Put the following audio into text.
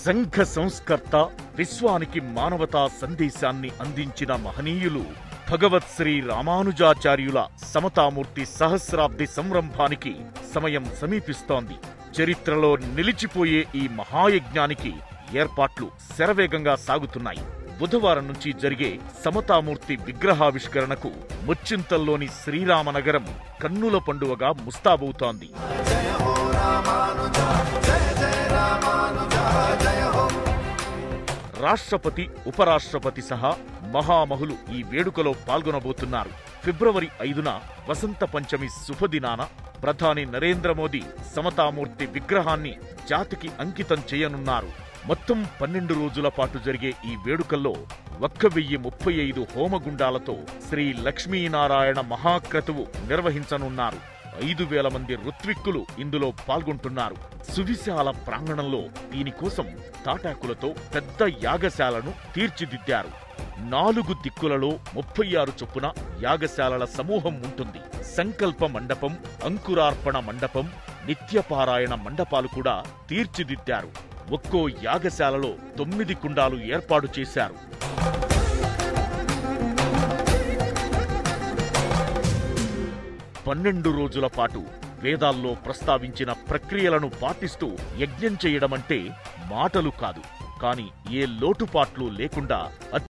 సంఘ సంస్కర్త విశ్వానికి మానవతా సందేశాన్ని అందించిన మహనీయులు భగవత్ శ్రీ రామానుజాచార్యుల సమతామూర్తి సహస్రాబ్ది సంరంభానికి సమయం సమీపిస్తోంది చరిత్రలో నిలిచిపోయే ఈ మహాయజ్ఞానికి ఏర్పాట్లు శరవేగంగా సాగుతున్నాయి బుధవారం నుంచి జరిగే సమతామూర్తి విగ్రహావిష్కరణకు ముచ్చింతల్లోని శ్రీరామనగరం కన్నుల పండువగా ముస్తాబవుతోంది రాష్ట్రపతి ఉపరాష్ట్రపతి సహా మహామహులు ఈ వేడుకలో పాల్గొనబోతున్నారు ఫిబ్రవరి ఐదున వసంత పంచమి శుభదినాన ప్రధాని నరేంద్ర మోదీ సమతామూర్తి విగ్రహాన్ని జాతికి అంకితం చేయనున్నారు మొత్తం పన్నెండు రోజుల పాటు జరిగే ఈ వేడుకల్లో ఒక్క వెయ్యి ముప్పై ఐదు హోమగుండాలతో శ్రీ లక్ష్మీనారాయణ మహాక్రతువు నిర్వహించనున్నారు ఐదు వేల మంది ఋత్విక్కులు ఇందులో పాల్గొంటున్నారు సువిశాల ప్రాంగణంలో దీనికోసం తాటాకులతో పెద్ద యాగశాలను తీర్చిదిద్దారు నాలుగు దిక్కులలో ముప్పై ఆరు చొప్పున యాగశాలల సమూహం ఉంటుంది సంకల్ప మండపం అంకురార్పణ మండపం నిత్యపారాయణ మండపాలు కూడా తీర్చిదిద్దారు ఒక్కో యాగశాలలో తొమ్మిది కుండాలు ఏర్పాటు చేశారు పన్నెండు రోజుల పాటు వేదాల్లో ప్రస్తావించిన ప్రక్రియలను పాటిస్తూ యజ్ఞం చేయడమంటే మాటలు కాదు కాని ఏ లోటుపాట్లు లేకుండా